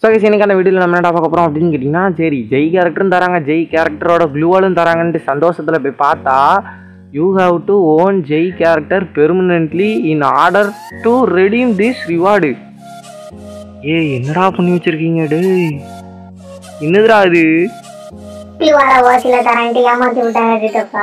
Guys இன்னைக்கான வீடியோவில் நம்ம என்ன பார்க்க போகிறோம் அப்படின்னு கேட்டிங்கன்னா சரி ஜெய் கேரக்டரும் தராங்க ஜெய் கேரக்டரோட க்ளூவாலும் தராங்கன்ட்டு சந்தோஷத்தில் போய் பார்த்தா you have to own Jai character permanently in order to redeem this reward ஏய் என்னடா பண்ணி வச்சிருக்கீங்க டேய் என்னதுடா இது வர ஓசில தரேன்ட்டு ஏமாத்தி விட்டாருப்பா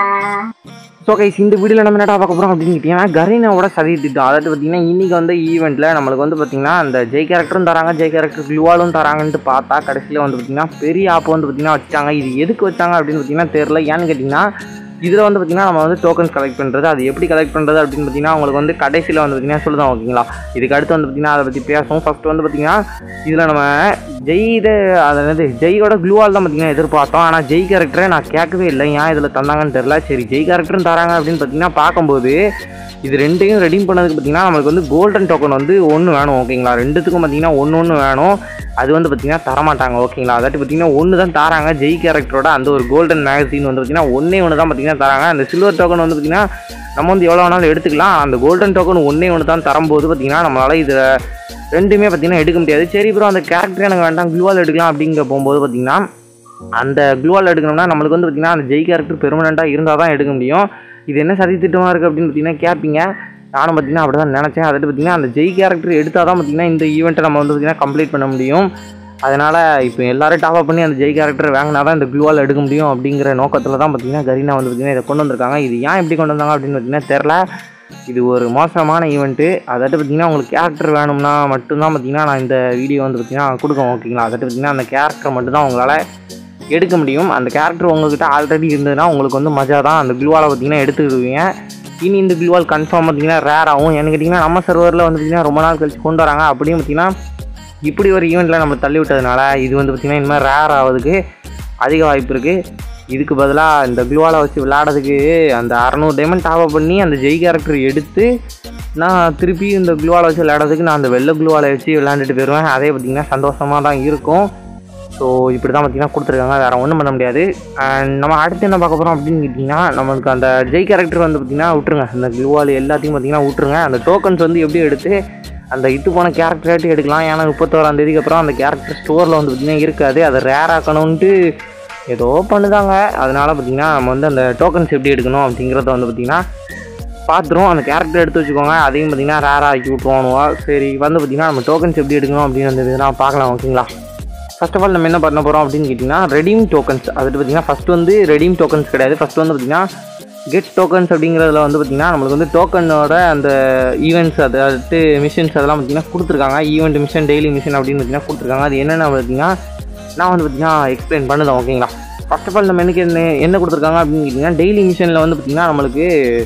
ஸோ கைஸ் இந்த வீடியோவில் நம்ம என்ன பார்க்க போகிறோம் அப்படின்னு கேட்டிங்கன்னா கரீனாவோட சதி திட்டம் அதாவது பார்த்தீங்கன்னா இன்றைக்கி வந்து ஈவெண்ட்டில் நம்மளுக்கு வந்து பார்த்திங்கன்னா அந்த ஜெய் கேரக்டரும் தராங்க ஜெய் கேரக்டர் க்ளூவாலும் தராங்கன்ட்டு பார்த்தா கடைசியில் வந்து பார்த்திங்கன்னா பெரிய ஆப் வந்து பார்த்திங்கன்னா வச்சாங்க இது எதுக்கு வச்சாங்க அப்படின்னு பார்த்தீங்கன்னா தெரில ஏன்னு கேட்டிங்கன்னா இதில் வந்து பார்த்திங்கன்னா நம்ம வந்து டோக்கன்ஸ் கலெக்ட் பண்ணுறது அது எப்படி கலெக்ட் பண்ணுறது அப்படின்னு பார்த்தீங்கன்னா உங்களுக்கு வந்து கடைசியில் வந்து பார்த்திங்கன்னா சொல்லுதான் ஓகேங்களா இதுக்கு அடுத்து வந்து பார்த்திங்கன்னா அதை பற்றி பேசுவோம் ஃபஸ்ட் வந்து பார்த்திங்கன்னா இதில் நம்ம ஜெய் இது அது என்னது ஜெயோட க்ளூவால் தான் பார்த்திங்கன்னா எதிர்பார்த்தோம் ஆனால் ஜெய் கேரக்டரை நான் கேட்கவே இல்லை ஏன் இதில் தந்தாங்கன்னு தெரில சரி ஜெய் கேரக்டரும் தராங்க அப்படின்னு பார்த்தீங்கன்னா பார்க்கும்போது இது ரெண்டையும் ரெடீம் பண்ணதுக்கு பார்த்தீங்கன்னா நம்மளுக்கு வந்து கோல்டன் டோக்கன் வந்து ஒன்று வேணும் ஓகேங்களா ரெண்டுத்துக்கும் பார்த்தீங்கன்னா ஒன்று ஒன்று வேணும் அது வந்து பார்த்தீங்கன்னா தரமாட்டாங்க ஓகேங்களா அதாட்டி பார்த்தீங்கன்னா ஒன்று தான் தராங்க ஜெய் கேரக்டரோட அந்த ஒரு கோல்டன் மேகசின் வந்து பார்த்தீங்கன்னா ஒன்றே ஒன்று தான் பார்த்தீங்கன்னா தராங்க அந்த சில்வர் டோக்கன் வந்து பார்த்தீங்கன்னா நம்ம வந்து எவ்வளோ வேணாலும் எடுத்துக்கலாம் அந்த கோல்டன் டோக்கன் ஒன்றே ஒன்று தான் தரும்போது பார்த்தீங்கன்னா நம்மளால் இதில் ரெண்டுமே பார்த்தீங்கன்னா எடுக்க முடியாது சரி ப்ரோ அந்த கேரக்டர் எனக்கு வேண்டாம் க்ளூவால் எடுக்கலாம் அப்படிங்க போகும்போது பார்த்தீங்கன்னா அந்த க்ளூவால் எடுக்கணும்னா நம்மளுக்கு வந்து பார்த்திங்கன்னா அந்த ஜெய் கேரக்டர் பெர்மனெண்ட்டாக இருந்தால் தான் எடுக்க முடியும் இது என்ன சதி திட்டமாக இருக்குது அப்படின்னு பார்த்தீங்கன்னா கேட்பீங்க நானும் பார்த்தீங்கன்னா அப்படி தான் நினச்சேன் அதாவது பார்த்தீங்கன்னா அந்த ஜெய் கேரக்டர் எடுத்தால் தான் பார்த்தீங்கன்னா இந்த ஈவெண்ட்டை நம்ம வந்து பார்த்திங்கன்னா கம்ப்ளீட் பண்ண முடியும் அதனால் இப்போ எல்லாரும் டாப் அப் பண்ணி அந்த ஜெய் கேரக்டர் வாங்கினா தான் இந்த க்ளூவால் எடுக்க முடியும் அப்படிங்கிற நோக்கத்தில் தான் பார்த்தீங்கன்னா கரீனா வந்து பார்த்திங்கன்னா இதை கொண்டு வந்திருக்காங்க இது ஏன் எப்படி கொண்டு வந்தாங்க அப்படின்னு பார்த்தீங்கன்னா தெரில இது ஒரு மோசமான ஈவெண்ட்டு அதாட்டு பார்த்தீங்கன்னா உங்களுக்கு கேரக்டர் வேணும்னா மட்டும்தான் பார்த்தீங்கன்னா நான் இந்த வீடியோ வந்து பார்த்தீங்கன்னா கொடுக்கணும் ஓகேங்களா அதாட்டு பார்த்தீங்கன்னா அந்த கேரக்டர் மட்டும்தான் உங்களால் எடுக்க முடியும் அந்த கேரக்டர் உங்ககிட்ட ஆல்ரெடி இருந்ததுன்னா உங்களுக்கு வந்து மஜா தான் அந்த க்ளூவால் பார்த்தீங்கன்னா எடுத்துக்கிடுவீங்க இனி இந்த க்ளூவால் கன்ஃபார்ம் பார்த்தீங்கன்னா ரேர் ஆகும் எனக்கு கேட்டிங்கன்னா நம்ம சர்வரில் வந்து பார்த்தீங்கன்னா ரொம்ப நாள் கழிச்சு கொண்டு வராங்க அப்படியும் பார்த்தீங்கன்னா இப்படி ஒரு ஈவெண்ட்டில் நம்ம தள்ளி விட்டதுனால இது வந்து பார்த்திங்கன்னா இனிமேல் ரேர் ஆகிறதுக்கு அதிக வாய்ப்பு இருக்குது இதுக்கு பதிலாக இந்த க்ளூவால் வச்சு விளையாடுறதுக்கு அந்த அறநூறு டைமண்ட் டாப் பண்ணி அந்த ஜெய் கேரக்டர் எடுத்து நான் திருப்பி இந்த க்ளூவால் வச்சு விளையாடுறதுக்கு நான் அந்த வெள்ளை க்ளூவால் வச்சு விளையாண்டுட்டு போயிடுவேன் அதே பார்த்திங்கன்னா சந்தோஷமாக தான் இருக்கும் ஸோ இப்படி தான் பார்த்திங்கன்னா கொடுத்துருக்காங்க வேறு ஒன்றும் பண்ண முடியாது அண்ட் நம்ம அடுத்து என்ன பார்க்க போகிறோம் அப்படின்னு கேட்டிங்கன்னா நம்மளுக்கு அந்த ஜெய் கேரக்டர் வந்து பார்த்திங்கன்னா விட்ருங்க அந்த க்ளூவால் எல்லாத்தையும் பார்த்திங்கன்னா விட்ருங்க அந்த டோக்கன்ஸ் வந்து எப்படி எடுத்து அந்த இட்டு போன கேரக்டராட்டி எடுக்கலாம் ஏன்னா முப்பத்தோராம் தேதிக்கு அப்புறம் அந்த கேரக்டர் ஸ்டோரில் வந்து பார்த்திங்கன்னா இருக்காது அதை ரேர் ஆக்கணுன்ட்டு ஏதோ பண்ணுதாங்க அதனால் பார்த்திங்கன்னா நம்ம வந்து அந்த டோக்கன்ஸ் எப்படி எடுக்கணும் அப்படிங்கிறத வந்து பார்த்திங்கன்னா பார்த்துருவோம் அந்த கேரக்டர் எடுத்து வச்சுக்கோங்க அதையும் பார்த்திங்கன்னா ரேராக ஆக்கி விட்ருவானுவா சரி வந்து பார்த்திங்கன்னா நம்ம டோக்கன்ஸ் எப்படி எடுக்கணும் அப்படின்னு வந்து இதெல்லாம் பார்க்கலாம் ஓகேங்களா ஃபர்ஸ்ட் ஆஃப் ஆல் நம்ம என்ன பண்ண போகிறோம் அப்படின்னு கேட்டிங்கன்னா ரெடீம் டோக்கன்ஸ் அது பார்த்திங்கன்னா ஃபஸ்ட்டு வந்து ரெடீம் டோக்கன்ஸ் கிடையாது ஃபஸ்ட்டு வந்து பார்த்திங்கன்னா கெட் டோக்கன்ஸ் அப்படிங்கிறதுல வந்து பார்த்திங்கன்னா நம்மளுக்கு வந்து டோக்கனோட அந்த ஈவெண்ட்ஸ் அதாவது மிஷின்ஸ் அதெல்லாம் பார்த்திங்கன்னா கொடுத்துருக்காங்க ஈவெண்ட் மிஷன் டெய்லி மிஷன் அப்படின்னு பார்த்திங்கன்னா கொடுத்துருக்காங்க அது என்னென்ன பார்த்திங்கன்னா நான் வந்து பார்த்திங்கன்னா எக்ஸ்பிளைன் பண்ணுதேன் ஓகேங்களா ஃபர்ஸ்ட் ஆஃப் ஆல் நம்ம எனக்கு என்ன என்ன கொடுத்துருக்காங்க அப்படின்னு கேட்டிங்கன்னா டெய்லி மிஷனில் வந்து பார்த்திங்கன்னா நம்மளுக்கு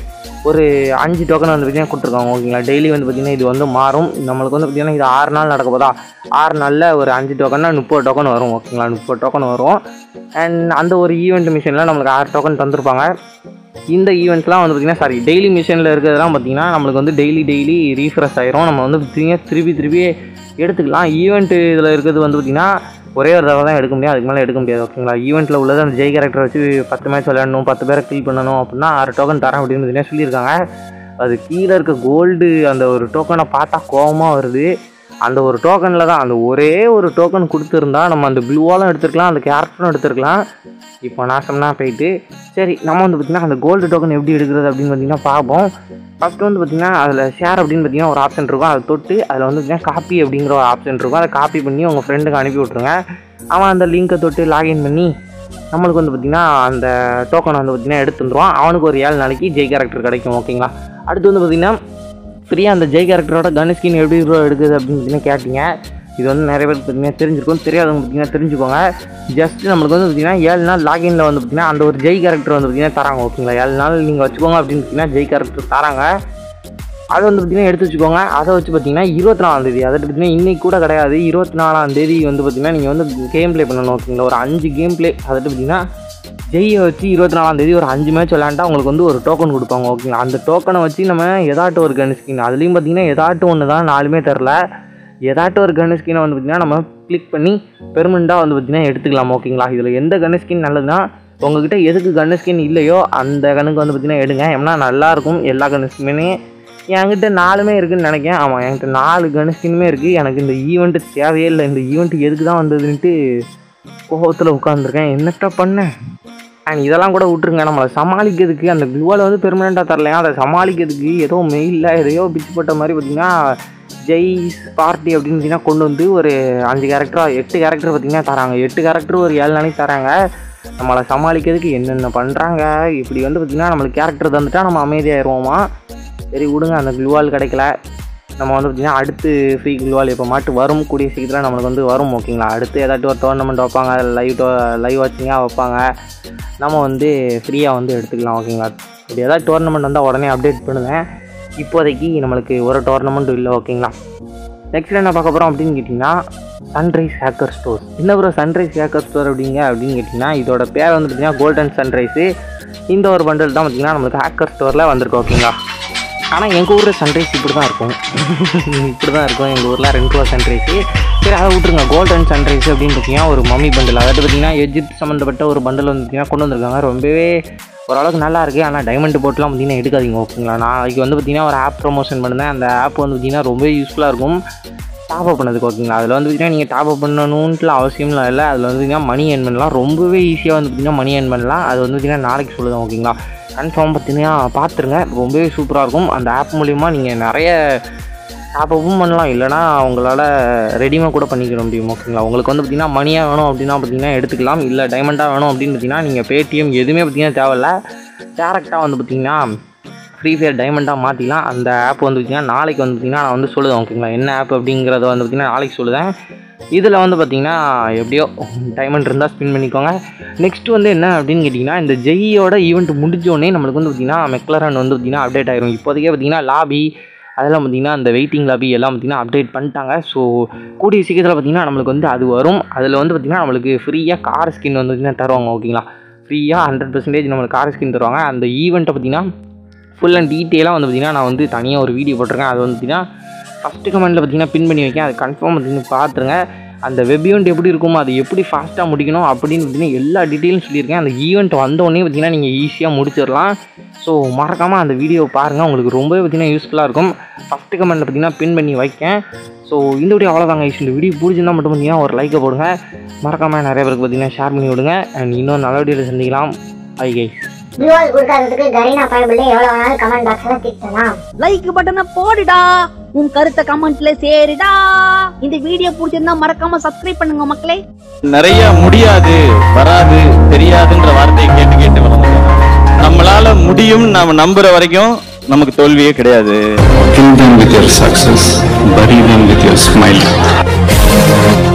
ஒரு அஞ்சு டோக்கன் வந்து பார்த்திங்கன்னா கொடுத்துருக்காங்க ஓகேங்களா டெய்லி வந்து பார்த்திங்கன்னா இது வந்து மாறும் நம்மளுக்கு வந்து பார்த்திங்கன்னா இது ஆறு நாள் நடக்க போதா ஆறு நாளில் ஒரு அஞ்சு டோக்கன்னா முப்பது டோக்கன் வரும் ஓகேங்களா முப்பது டோக்கன் வரும் அண்ட் அந்த ஒரு ஈவெண்ட் மிஷனில் நம்மளுக்கு ஆறு டோக்கன் தந்திருப்பாங்க இந்த ஈவெண்ட்ஸ்லாம் வந்து பார்த்திங்கன்னா சாரி டெய்லி மிஷனில் இருக்கிறதெல்லாம் பார்த்திங்கன்னா நம்மளுக்கு வந்து டெய்லி டெய்லி ரீஃப்ரெஷ் ஆயிரும் நம்ம வந்து பார்த்திங்கன்னா திருப்பி திருப்பி எடுத்துக்கலாம் ஈவெண்ட் இதில் இருக்கிறது வந்து பார்த்திங்கன்னா ஒரே ஒரு தடவை தான் எடுக்க முடியும் அதுக்கு மேலே எடுக்க முடியாது ஓகேங்களா ஈவெண்ட்டில் உள்ளது அந்த ஜெய் கேரக்டர் வச்சு பத்து மேட்ச் விளையாடணும் பத்து பேரை கில் பண்ணணும் அப்படின்னா ஆறு டோக்கன் தரேன் அப்படின்னு பார்த்தீங்கன்னா சொல்லியிருக்காங்க அது கீழே இருக்க கோல்டு அந்த ஒரு டோக்கனை பார்த்தா கோபமாக வருது அந்த ஒரு டோக்கனில் தான் அந்த ஒரே ஒரு டோக்கன் கொடுத்துருந்தா நம்ம அந்த ப்ளூவாலும் எடுத்துருக்கலாம் அந்த கேரக்டரும் எடுத்துருக்கலாம் இப்போ நாசம்னா போயிட்டு சரி நம்ம வந்து பார்த்திங்கன்னா அந்த கோல்டு டோக்கன் எப்படி எடுக்கிறது அப்படின்னு பார்த்தீங்கன்னா பார்ப்போம் ஃபஸ்ட்டு வந்து பார்த்திங்கன்னா அதில் ஷேர் அப்படின்னு பார்த்தீங்கன்னா ஒரு ஆப்ஷன் இருக்கும் அதை தொட்டு அதில் வந்து பார்த்திங்கன்னா காப்பி அப்படிங்கிற ஒரு ஆப்ஷன் இருக்கும் அதை காப்பி பண்ணி உங்கள் ஃப்ரெண்டுக்கு அனுப்பி விட்ருங்க அவன் அந்த லிங்க்கை தொட்டு லாகின் பண்ணி நம்மளுக்கு வந்து பார்த்திங்கன்னா அந்த டோக்கனை வந்து பார்த்திங்கன்னா எடுத்து வந்துருவான் அவனுக்கு ஒரு ஏழு நாளைக்கு ஜெய் கேரக்டர் கிடைக்கும் ஓகேங்களா அடுத்து வந்து பார்த்திங்கன்னா ஃப்ரீயாக அந்த ஜெய் கேரக்டரோட கன் ஸ்கின் எப்படி ப்ரோ எடுக்குது அப்படின்னு பார்த்தீங்கன்னா கேட்டீங்க இது வந்து நிறைய பேருக்கு பார்த்தீங்கன்னா தெரிஞ்சிருக்கும் தெரியாதவங்க பார்த்தீங்கன்னா தெரிஞ்சுக்கோங்க ஜஸ்ட் நம்மளுக்கு வந்து பார்த்தீங்கன்னா ஏழு நாள் லாகின்ல வந்து பார்த்தீங்கன்னா அந்த ஒரு ஜெய் கேரக்டர் வந்து பார்த்தீங்கன்னா தராங்க ஓகேங்களா ஏழு நாள் நீங்கள் வச்சுக்கோங்க அப்படின்னு பார்த்தீங்கன்னா ஜெய் கேரக்டர் தராங்க அதை வந்து பார்த்தீங்கன்னா எடுத்து வச்சுக்கோங்க அதை வச்சு பார்த்தீங்கன்னா இருபத்தி நாலாம் தேதி அதை பார்த்தீங்கன்னா இன்னைக்கு கூட கிடையாது இருபத்தி நாலாம் தேதி வந்து பார்த்தீங்கன்னா நீங்கள் வந்து கேம் ப்ளே பண்ணணும் ஓகேங்களா ஒரு அஞ்சு கேம் ப்ளே அதை பார்த்தீங்கன்னா ஜெய்யை வச்சு இருபத்தி நாலாம் தேதி ஒரு அஞ்சு மேட்ச் விளையாண்டா உங்களுக்கு வந்து ஒரு டோக்கன் கொடுப்பாங்க ஓகேங்களா அந்த டோக்கனை வச்சு நம்ம எதாட்டும் ஒரு கன் ஸ்கின் அதுலேயும் பார்த்தீங்கன்னா எதாட்டும் ஒன்று தான் நாலுமே தெரில எதாட்டும் ஒரு கன் ஸ்கினை வந்து பார்த்திங்கன்னா நம்ம கிளிக் பண்ணி பெர்மனெண்ட்டாக வந்து பார்த்திங்கன்னா எடுத்துக்கலாம் ஓகேங்களா இதில் எந்த கன் ஸ்கின் நல்லதுன்னா உங்ககிட்ட எதுக்கு கன் ஸ்கின் இல்லையோ அந்த கண்ணுக்கு வந்து பார்த்திங்கன்னா எடுங்க ஏன்னா நல்லாயிருக்கும் எல்லா கன் ஸ்கின்னுமே என்கிட்ட நாலுமே இருக்குன்னு நினைக்கிறேன் ஆமாம் என்கிட்ட நாலு கன் ஸ்கின்னுமே இருக்குது எனக்கு இந்த ஈவெண்ட்டு தேவையே இல்லை இந்த ஈவெண்ட் எதுக்கு தான் வந்ததுன்ட்டு கோபத்தில் உட்காந்துருக்கேன் என்னத்த பண்ணேன் அண்ட் இதெல்லாம் கூட விட்டுருங்க நம்மளை சமாளிக்கிறதுக்கு அந்த குளுவால் வந்து பெர்மனெண்ட்டாக தரலையா அதை சமாளிக்கிறதுக்கு ஏதோ மெயிலில் எதையோ பிச்சு போட்ட மாதிரி பார்த்தீங்கன்னா ஜெய் பார்ட்டி அப்படின்னு பார்த்தீங்கன்னா கொண்டு வந்து ஒரு அஞ்சு கேரக்டரா எட்டு கேரக்டர் பார்த்தீங்கன்னா தராங்க எட்டு கேரக்டர் ஒரு ஏழு நாளைக்கு தராங்க நம்மளை சமாளிக்கிறதுக்கு என்னென்ன பண்ணுறாங்க இப்படி வந்து பார்த்திங்கன்னா நம்மளுக்கு கேரக்டர் தந்துட்டா நம்ம அமைதியாயிருவோமா சரி விடுங்க அந்த குளுவால் கிடைக்கல நம்ம வந்து பார்த்திங்கன்னா அடுத்து ஃப்ரீ குளுவால் இப்போ மாட்டு வரும் கூடிய சீக்கிரத்தில் நம்மளுக்கு வந்து வரும் ஓகேங்களா அடுத்து ஏதாச்சும் ஒரு டோர்னமெண்ட் வைப்பாங்க லைவ் டோ லைவ் வாட்சிங்காக வைப்பாங்க நம்ம வந்து ஃப்ரீயாக வந்து எடுத்துக்கலாம் ஓகேங்களா இப்படி ஏதாவது டோர்னமெண்ட் வந்தால் உடனே அப்டேட் பண்ணுவேன் இப்போதைக்கு நம்மளுக்கு ஒரு டோர்னமெண்ட்டும் இல்லை ஓகேங்களா நெக்ஸ்ட் என்ன பார்க்க போகிறோம் அப்படின்னு கேட்டிங்கன்னா சன்ரைஸ் ஹேக்கர் ஸ்டோர்ஸ் என்ன ப்ரோ சன்ரைஸ் ஹேக்கர் ஸ்டோர் அப்படிங்க அப்படின்னு கேட்டிங்கன்னா இதோட பேர் வந்து பார்த்தீங்கன்னா கோல்டன் சன்ரைஸு இந்த ஒரு பண்டல் தான் பார்த்தீங்கன்னா நம்மளுக்கு ஹேக்கர் ஸ்டோரில் வந்திருக்கு ஓகேங்களா ஆனால் எங்கள் ஊரில் சன்ரைஸ் இப்படி தான் இருக்கும் இப்படி தான் இருக்கும் எங்கள் ஊரில் ரெண்டு ரூபா சன்ரைஸு சரி அதை விட்ருங்க கோல்டன் சன்ரைஸ் அப்படின்னு பார்த்தீங்கன்னா ஒரு மம்மி பண்டல் அதாவது பார்த்தீங்கன்னா எஜிப்ட் சம்மந்தப்பட்ட ஒரு பண்டல் வந்து பார்த்தீங்கன்னா கொண்டு வந்திருக்காங்க ரொம்பவே ஓரளவுக்கு நல்லா இருக்குது ஆனால் டைமண்ட் போட்டுலாம் பார்த்தீங்கன்னா எடுக்காதீங்க ஓகேங்களா நாளைக்கு வந்து பார்த்தீங்கன்னா ஒரு ஆப் ப்ரொமோஷன் பண்ணுறேன் அந்த ஆப் வந்து பார்த்தீங்கன்னா ரொம்பவே யூஸ்ஃபுல்லாக இருக்கும் டாப் அப் பண்ணதுக்கு ஓகேங்களா அதில் வந்து பார்த்தீங்கன்னா நீங்கள் டாப் அப் பண்ணணுன்ட்டுலாம் அவசியம்லாம் இல்லை அதில் வந்து பார்த்தீங்கன்னா மணி ஏர்ன் பண்ணலாம் ரொம்பவே ஈஸியாக வந்து பார்த்தீங்கன்னா மணி ஏர்ன் பண்ணலாம் அது வந்து பார்த்தீங்கன்னா நாளைக்கு சொல்லுதேன் ஓகேங்களா கன்ஃபார்ம் பார்த்தீங்கன்னா பார்த்துருங்க ரொம்பவே சூப்பராக இருக்கும் அந்த ஆப் மூலிமா நீங்கள் நிறைய டாப் அப்பும் பண்ணலாம் இல்லைனா உங்களால் ரெடிமேட் கூட பண்ணிக்கிற முடியும் ஓகேங்களா உங்களுக்கு வந்து பார்த்தீங்கன்னா மணியாக வேணும் அப்படின்னா பார்த்தீங்கன்னா எடுத்துக்கலாம் இல்லை டைமண்டாக வேணும் அப்படின்னு பார்த்தீங்கன்னா நீங்கள் பேடிஎம் எதுவுமே பார்த்தீங்கன்னா தேவையில்ல டேரெக்டாக வந்து பார்த்தீங்கன்னா ஃப்ரீ ஃபயர் டைமண்டாக மாற்றிக்கலாம் அந்த ஆப் வந்து பார்த்திங்கன்னா நாளைக்கு வந்து பார்த்திங்கன்னா நான் வந்து சொல்லுவேன் ஓகேங்களா என்ன ஆப் அப்படிங்கிறத வந்து பார்த்திங்கன்னா நாளைக்கு சொல்லுவேன் இதில் வந்து பார்த்திங்கன்னா எப்படியோ டைமண்ட் இருந்தால் ஸ்பின் பண்ணிக்கோங்க நெக்ஸ்ட் வந்து என்ன அப்படின்னு கேட்டிங்கன்னா இந்த ஜெய்யோட ஈவெண்ட் முடிஞ்சோடனே நம்மளுக்கு வந்து பார்த்திங்கன்னா மெக்லரன் வந்து பார்த்திங்கன்னா அப்டேட் ஆயிரும் இப்போதைக்கே பார்த்திங்கன்னா லாபி அதெல்லாம் பார்த்திங்கன்னா அந்த வெயிட்டிங் லாபி எல்லாம் பார்த்திங்கன்னா அப்டேட் பண்ணிட்டாங்க ஸோ கூடிய சீக்கிரத்தில் பார்த்திங்கன்னா நம்மளுக்கு வந்து அது வரும் அதில் வந்து பார்த்திங்கன்னா நம்மளுக்கு ஃப்ரீயாக கார் ஸ்கின் வந்து பார்த்திங்கன்னா தருவாங்க ஓகேங்களா ஃப்ரீயாக ஹண்ட்ரட் பர்சன்டேஜ் நம்மளுக்கு கார் ஸ்கின் தருவாங்க அந்த ஈவெண்ட்டை பார்த்திங்கன்னா ஃபுல் அண்ட் டீட்டெயிலாக வந்து பார்த்திங்கன்னா நான் வந்து தனியாக ஒரு வீடியோ போட்டிருக்கேன் அது வந்து பார்த்திங்கன்னா ஃபஸ்ட்டு கமெண்ட்டில் பார்த்திங்கன்னா பின் பண்ணி வைக்கேன் அது கன்ஃபார்ம் பார்த்திங்கன்னா பார்த்துருங்க அந்த வெப் ஈவெண்ட் எப்படி இருக்குமோ அது எப்படி ஃபாஸ்ட்டாக முடிக்கணும் அப்படின்னு பார்த்தீங்கன்னா எல்லா டீட்டெயிலும் சொல்லியிருக்கேன் அந்த ஈவெண்ட் வந்தோடனே பார்த்தீங்கன்னா நீங்கள் ஈஸியாக முடிச்சிடலாம் ஸோ மறக்காமல் அந்த வீடியோ பாருங்கள் உங்களுக்கு ரொம்பவே பார்த்தீங்கன்னா யூஸ்ஃபுல்லாக இருக்கும் ஃபஸ்ட்டு கமெண்ட்டில் பார்த்தீங்கன்னா பின் பண்ணி வைக்கேன் ஸோ இந்த வீடியோ அவ்வளோதாங்க guys. இந்த வீடியோ பிடிச்சிருந்தா மட்டும் பார்த்தீங்கன்னா ஒரு லைக்கை போடுங்க மறக்காமல் நிறைய பேருக்கு பார்த்தீங்கன்னா ஷேர் பண்ணி விடுங்க அண்ட் இன்னொரு நல்ல வீடியோவில் சந்திக்கலாம் ஐ கைஸ் ப்ளூவால் கொடுக்காததுக்கு கரீனா பயபிள்ளையே எவ்வளவு வேணாலும் கமெண்ட் பாக்ஸ்ல திட்டலாம் லைக் பட்டனை போடுடா உன் கருத்தை கமெண்ட்ல சேருடா இந்த வீடியோ பிடிச்சிருந்தா மறக்காம சப்ஸ்கிரைப் பண்ணுங்க மக்களே நிறைய முடியாது வராது தெரியாதுன்ற வார்த்தையை கேட்டு கேட்டு வளர்ந்துட்டோம் நம்மளால முடியும் நாம நம்புற வரைக்கும் நமக்கு தோல்வியே கிடையாது Kill them with your success, bury them with your smile.